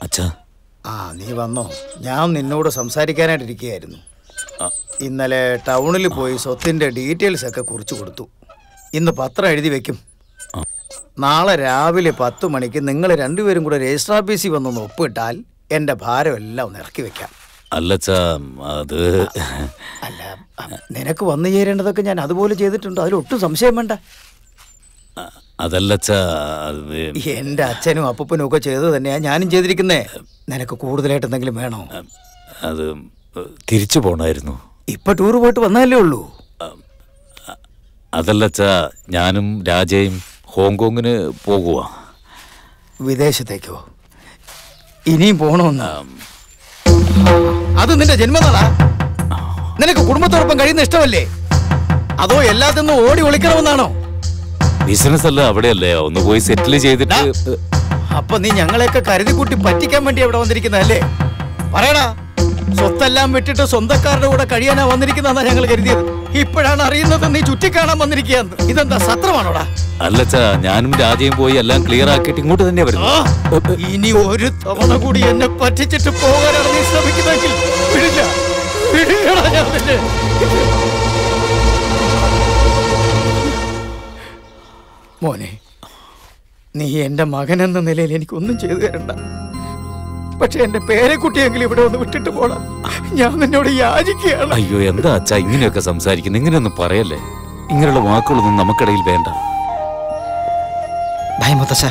അച്ഛാ ആ നീ വന്നോ ഞാൻ നിന്നോട് സംസാരിക്കാനായിട്ടിരിക്കുകയായിരുന്നു ഇന്നലെ ടൗണിൽ പോയി സ്വത്തിന്റെ ഡീറ്റെയിൽസ് ഒക്കെ കുറിച്ച് കൊടുത്തു ഇന്ന് പത്രം എഴുതി വെക്കും നാളെ രാവിലെ പത്ത് മണിക്ക് നിങ്ങൾ രണ്ടുപേരും കൂടെ രജിസ്റ്റർ ഓഫീസിൽ വന്നൊന്ന് ഒപ്പിട്ടാൽ എൻ്റെ ഭാരം എല്ലാം ഒന്ന് ഇറക്കി വെക്കാം അല്ലച്ചാ അത് അല്ല നിനക്ക് വന്നു ചേരേണ്ടതൊക്കെ ഞാൻ അതുപോലെ ചെയ്തിട്ടുണ്ട് അതിലൊട്ടും സംശയം വേണ്ട അതല്ലച്ചാ അത് എൻ്റെ അച്ഛനും അപ്പൂപ്പനും ഒക്കെ ചെയ്തത് തന്നെയാ ഞാനും ചെയ്തിരിക്കുന്നേ നിനക്ക് കൂടുതലായിട്ട് എന്തെങ്കിലും വേണോ അത് തിരിച്ചു പോണായിരുന്നു ഇപ്പൊ ടൂർ പോയിട്ട് വന്നതല്ലേ ഉള്ളൂ അതല്ലച്ചാ ഞാനും രാജയും ഹോങ്കോങ്ങിന് പോകുക വിദേശത്തേക്കോ ഇനിയും പോണമെന്ന് അത് നിന്റെ ജന്മനാളാ നിനക്ക് കുടുംബത്തോടൊപ്പം കഴിയുന്ന ഇഷ്ടമല്ലേ അതോ എല്ലാത്തിന്നും ഓടി ഒളിക്കണമെന്നാണോ ബിസിനസ് അല്ല അവിടെയല്ലേ ഒന്ന് പോയി സെറ്റിൽ ചെയ്തിട്ട് അപ്പൊ നീ ഞങ്ങളെയൊക്കെ കരുതി കൂട്ടി പറ്റിക്കാൻ വേണ്ടി അവിടെ വന്നിരിക്കുന്നതല്ലേ പറയടാ സ്വത്തെല്ലാം വിട്ടിട്ട് സ്വന്തക്കാരുടെ കൂടെ കഴിയാനാ വന്നിരിക്കുന്നതാ ഞങ്ങൾ കരുതിയത് ഇപ്പോഴാണ് അറിയുന്നത് നീ ചുറ്റിക്കാണാൻ വന്നിരിക്കുകയെന്ന് ഇതെന്താ സത്രമാണോടാ അല്ലച്ചാ ഞാനും രാജയും പോയി എല്ലാം ക്ലിയർ ആക്കിയിട്ട് ഇങ്ങോട്ട് തന്നെ വരുന്നു ഇനി ഒരു തവണ കൂടി എന്നെ പറ്റിച്ചിട്ട് പോകാനാണ് നീ ശ്രമിക്കുന്നെങ്കിൽ വിടില്ല വിടില്ലടാ ഞാൻ നിന്നെ. മോനെ നീ എന്റെ മകൻ എന്ന നിലയിൽ എനിക്കൊന്നും ചെയ്തു തരണ്ട പക്ഷെ എന്റെ പേരെക്കുട്ടിയെങ്കിലും ഇവിടെ ഒന്ന് വിട്ടിട്ട് പോടാ ഞാൻ നിന്നോട് യാചിക്കുകയാണ് അയ്യോ എന്താ അച്ഛാ ഇങ്ങനെയൊക്കെ സംസാരിക്കുന്നത് ഇങ്ങനെയൊന്നും പറയല്ലേ ഇങ്ങനെയുള്ള വാക്കുകളൊന്നും നമുക്കിടയിൽ വേണ്ട ഭായ് മുത്തശ്ശ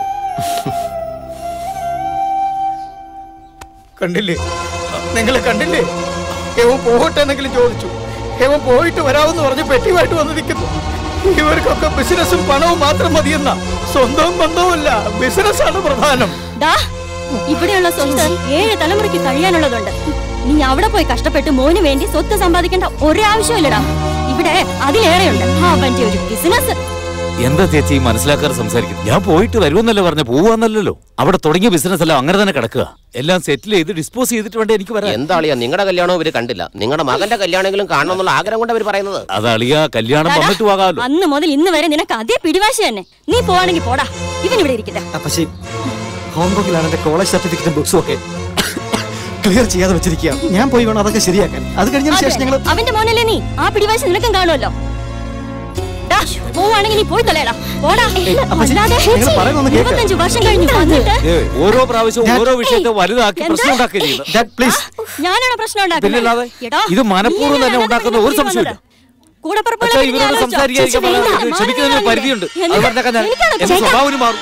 കണ്ടില്ലേ നിങ്ങൾ കണ്ടില്ലേ ഹേവൻ പോകട്ടെ എന്നെങ്കിലും ചോദിച്ചു ഹേവൻ പോയിട്ട് വരാമെന്ന് പറഞ്ഞ് പെട്ടിയുമായിട്ട് വന്ന് നിൽക്കുന്നു ഇവർക്കൊക്കെ ബിസിനസ്സും പണവും മാത്രം മതിയെന്ന സ്വന്തവും ബന്ധവുമല്ല ബിസിനസ്സാണ് പ്രധാനം ദാ ഇവിടെയുള്ള സ്വത്ത് ഏഴ് തലമുറയ്ക്ക് കഴിയാനുള്ളതുണ്ട് നീ അവിടെ പോയി കഷ്ടപ്പെട്ട് മോന് വേണ്ടി സ്വത്ത് സമ്പാദിക്കേണ്ട ഒരാവശ്യമില്ലടാ ഇവിടെ അതിലേറെയുണ്ട് അവന്റെ ഒരു ബിസിനസ് എന്താ ചേച്ചി ഈ മനസ്സിലാക്കാതെ സംസാരിക്കുന്നത് ഞാൻ പോയിട്ട് വരുമെന്നല്ലേ പറഞ്ഞ പോവാന്നല്ലോ അവിടെ തുടങ്ങിയ ബിസിനസ് എല്ലാം അങ്ങനെ തന്നെ കിടക്കുക എല്ലാം സെറ്റിൽ ചെയ്ത് ഡിസ്പോസ് ചെയ്തിട്ട് വേണ്ട എനിക്ക് വരാൻ എന്താളിയാ നിങ്ങളുടെ കല്യാണം ഇവര് കണ്ടില്ല നിങ്ങളുടെ മകന്റെ കല്യാണമെങ്കിലും കാണണം എന്നുള്ള ആഗ്രഹം കൊണ്ട് അവർ പറയുന്നത് അത് അളിയ കല്യാണം ദാ, വന്നിട്ട് പോകാമല്ലോ അന്ന് മുതൽ ഇന്ന് വരെ നിനക്ക് അതേ പിടിവാശി തന്നെ നീ പോവാണെങ്കിൽ പോടാ ഇവൻ ഇവിടെ ഇരിക്കട്ടെ അപ്പച്ചി ഹോങ്കോങ്ങിലാണ് എന്റെ കോളേജ് സർട്ടിഫിക്കറ്റും ബുക്സും ഒക്കെ ക്ലിയർ ചെയ്യാതെ വെച്ചിരിക്കുക ഞാൻ പോയി വേണം അതൊക്കെ ശരിയാക്കാൻ അത് കഴിഞ്ഞതിന് ശേഷം ഞങ്ങൾ അവന്റെ മോനല്ലേ നീ ആ പിടിവാശി നിനക്കും കാണുമല്ലോ ദാ, പോവാണെങ്കിൽ നീ പോയി തൊലയടാ പോടാ അപ്പച്ചി, അല്ലാതെ നിങ്ങൾ പറയുന്നതൊന്ന് കേൾക്ക്. ഇരുപത്തഞ്ച് വർഷം കഴിഞ്ഞു വന്നിട്ട് ഏ, ഓരോ പ്രാവശ്യവും ഓരോ വിഷയത്തെ വലുതാക്കി എന്താ? പ്രശ്നം ഉണ്ടാക്കുക ചെയ്യുന്നത് പ്ലീസ് ഞാനാണ് പ്രശ്നം പിന്നല്ലാതെ ഇത് മനഃപൂർവ്വം തന്നെ ഉണ്ടാക്കുന്ന ഒരു സംശയമില്ല കൂടെ അച്ഛാ ഇവരോട് സംസാരിക്കാൻ ക്ഷമിക്കുന്നതിന് ഒരു പരിധിയുണ്ട് അത് പറഞ്ഞേക്കാൻ ഞാൻ എന്റെ സ്വഭാവം മാറും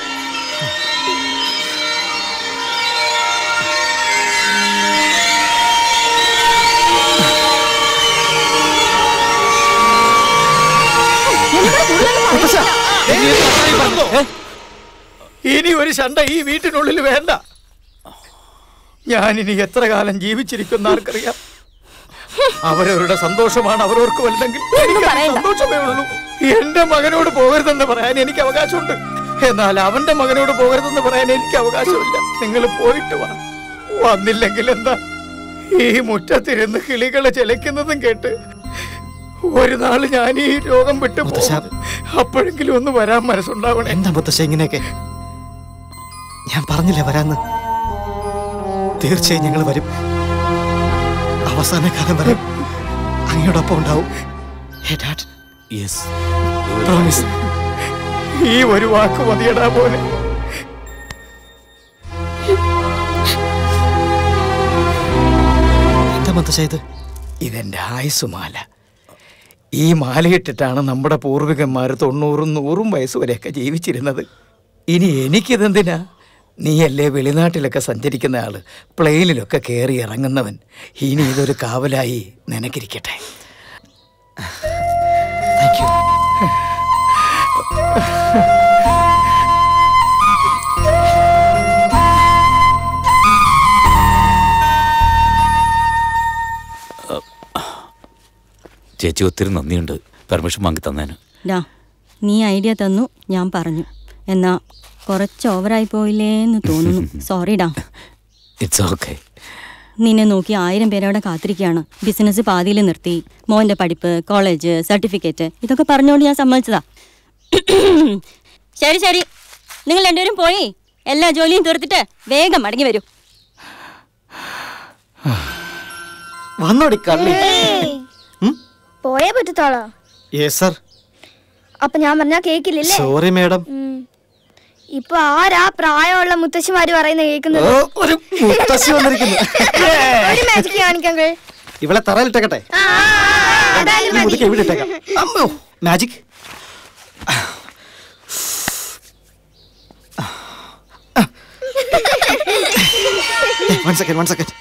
ഇനി ഒരു ശണ്ട ഈ വീട്ടിനുള്ളിൽ വേണ്ട ഞാനിനി എത്ര കാലം ജീവിച്ചിരിക്കുന്ന ആർക്കറിയാം അവരവരുടെ സന്തോഷമാണ് അവരവർക്ക് വലുതെങ്കിൽ എനിക്ക് അത് സന്തോഷമേ ഉള്ളൂ എന്റെ മകനോട് പോകരുതെന്ന് പറയാൻ എനിക്ക് അവകാശമുണ്ട് എന്നാൽ അവന്റെ മകനോട് പോകരുതെന്ന് പറയാൻ എനിക്ക് അവകാശമില്ല നിങ്ങൾ പോയിട്ട് വാ വന്നില്ലെങ്കിൽ എന്താ ഈ മുറ്റത്തിരുന്ന് കിളികളെ ചെലക്കുന്നതും കേട്ട് ഒരു നാള് ഞാൻ ഈ രോഗം വിട്ടു പോകും. അപ്പോഴെങ്കിലും ഒന്ന് വരാൻ മനസ്സുണ്ടാവണേ എന്താ മുത്തശ്ശ ഇങ്ങനെയൊക്കെ ഞാൻ പറഞ്ഞില്ലേ വരാന്ന് തീർച്ചയായും ഞങ്ങൾ വരും അവസാന കാലം വരെ അങ്ങയോടൊപ്പം ഉണ്ടാവും യെസ് പ്രോമിസ് ഈ ഒരു വാക്ക് മതിയടാ പോലെ എന്താ മുത്തശ്ശ ഇത് ഇതെന്റെ ആയുസ്സുമാല ഈ മാലയിട്ടിട്ടാണ് നമ്മുടെ പൂർവികന്മാർ തൊണ്ണൂറും നൂറും വയസ്സ് വരെയൊക്കെ ജീവിച്ചിരുന്നത് ഇനി എനിക്കിതെന്തിനാ നീയല്ലേ വെളിനാട്ടിലൊക്കെ സഞ്ചരിക്കുന്ന ആള് പ്ലെയിനിലൊക്കെ കയറി ഇറങ്ങുന്നവൻ ഇനി ഇതൊരു കാവലായി നിനക്കിരിക്കട്ടെ താങ്ക് യു ചേച്ചി ഒത്തിരി നന്ദിയുണ്ട് പെർമിഷൻ വാങ്ങി തന്നേന് ഡാ നീ ഐഡിയ തന്നു ഞാൻ പറഞ്ഞു എന്നാ കുറച്ച് ഓവറായി പോയില്ലേ എന്ന് തോന്നുന്നു സോറി ഡാ ഇറ്റ്സ് ഓക്കെ നിന്നെ നോക്കി ആയിരം പേരവിടെ കാത്തിരിക്കുകയാണ് ബിസിനസ് പാതിയിൽ നിർത്തി മോന്റെ പഠിപ്പ് കോളേജ് സർട്ടിഫിക്കറ്റ് ഇതൊക്കെ പറഞ്ഞുകൊണ്ട് ഞാൻ സമ്മതിച്ചതാ ശരി ശരി നിങ്ങൾ രണ്ടുപേരും പോയി എല്ലാ ജോലിയും തീർത്തിട്ട് വേഗം മടങ്ങി വരൂ വന്നോടി കള്ളി ഉം? പോയേ പറ്റത്തോളോ യെസ് സർ അപ്പൊ ഞാൻ പറഞ്ഞാ കേക്കില്ലേ സോറി മേഡം ഇപ്പൊ ആരാ പ്രായമുള്ള മുത്തശ്ശിമാര് പറയുന്ന കേൾക്കുന്നത് ഓ ഒരു മുത്തശ്ശി വന്നിരിക്കുന്നു ഒരു മാജിക് കാണിക്കാൻ ഇവളെ തറയിലിട്ടേക്കട്ടെ ഈ മുതുക്ക് എവിടെ ഇട്ടേക്കാം അമ്മോ magic one second one second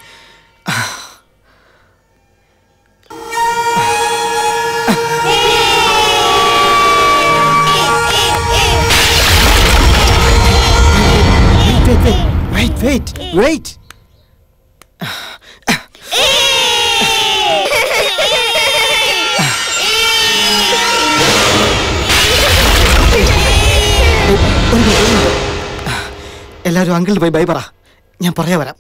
wait wait wait എല്ലാവരും അങ്കിളിന് പോയി ബൈ പറ ഞാൻ പറയാ വരാം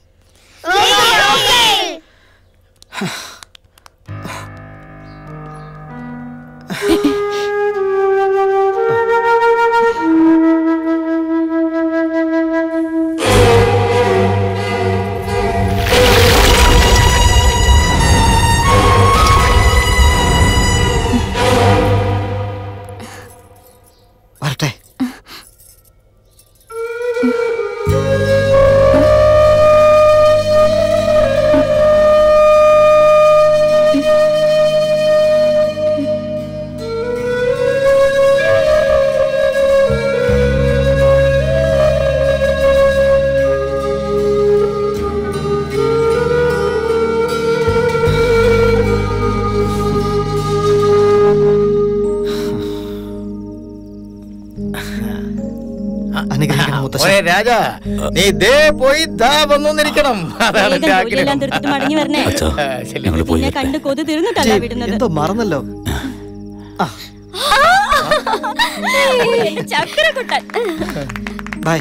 വരട്ടെ അനുഗ്രഹിക്കണം മുത്തശ്ശൻ ഓയെ രാജാ നീ ദേ പോയി ദാ വന്നോന്നിരിക്കണം അതാണ് വേഗം എന്റെ ജോലിയെല്ലാം ആഗ്രഹം തീർത്തിട്ട് മടങ്ങി വരണേ അച്ഛാ ആ, ശരി. ഞങ്ങൾ പോയി നിന്നെ കണ്ട് കൊതു തീർന്നിട്ടല്ല വിടുന്നത് എന്തോ മറന്നല്ലോ ആ ചക്കരക്കുട്ടൻ bye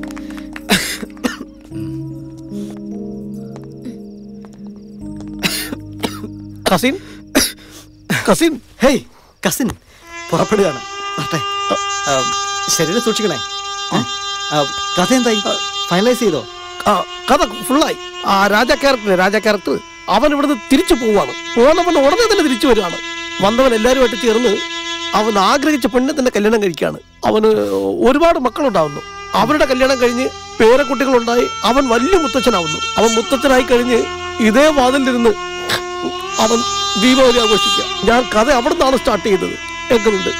cousin cousin hey cousin പുറപ്പെടുകയാണ് വരട്ടെ ആ, ശരീരം സൂക്ഷിക്കണേ ഏ? ആ, കഥ എന്തായി ഫൈനലൈസ് ചെയ്തോ ആ കഥ ഫുള്ളായി ആ രാജ ക്യാരക്ടർ രാജ ക്യാരക്ടർ അവൻ ഇവിടുന്ന് തിരിച്ചു പോവാണ് പോകുന്നവൻ ഉടനെ തന്നെ തിരിച്ചു വരികയാണ് വന്നവൻ എല്ലാവരുമായിട്ട് ചേർന്ന് അവൻ ആഗ്രഹിച്ച പെണ്ണെ തന്നെ കല്യാണം കഴിക്കുകയാണ് അവന് ഒരുപാട് മക്കളുണ്ടാവുന്നു അവരുടെ കല്യാണം കഴിഞ്ഞ് പേരക്കുട്ടികളുണ്ടായി അവൻ വലിയ മുത്തച്ഛനാവുന്നു അവൻ മുത്തച്ഛനായി കഴിഞ്ഞ് ഇതേ വാതിലിരുന്ന് അവൻ ദീപാവലി ആഘോഷിക്കുക ഞാൻ കഥ അവിടെ നിന്നാണ് സ്റ്റാർട്ട് ചെയ്തത് എങ്ങനെയുണ്ട്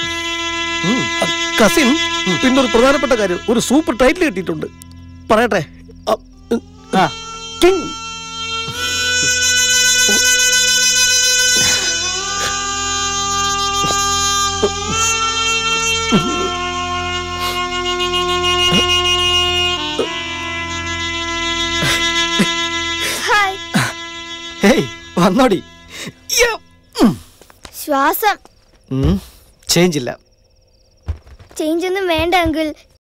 കസിൻ പിന്നെ ഒരു പ്രധാനപ്പെട്ട കാര്യം ഒരു സൂപ്പർ ടൈറ്റിൽ കിട്ടിയിട്ടുണ്ട് പറയട്ടെ ആ കിങ് ഹായ് ഹേയ് വന്നോടി ശ്വാസം ചേഞ്ച് ഇല്ല ചേഞ്ച് ഒന്നും വേണ്ട അങ്കിൾ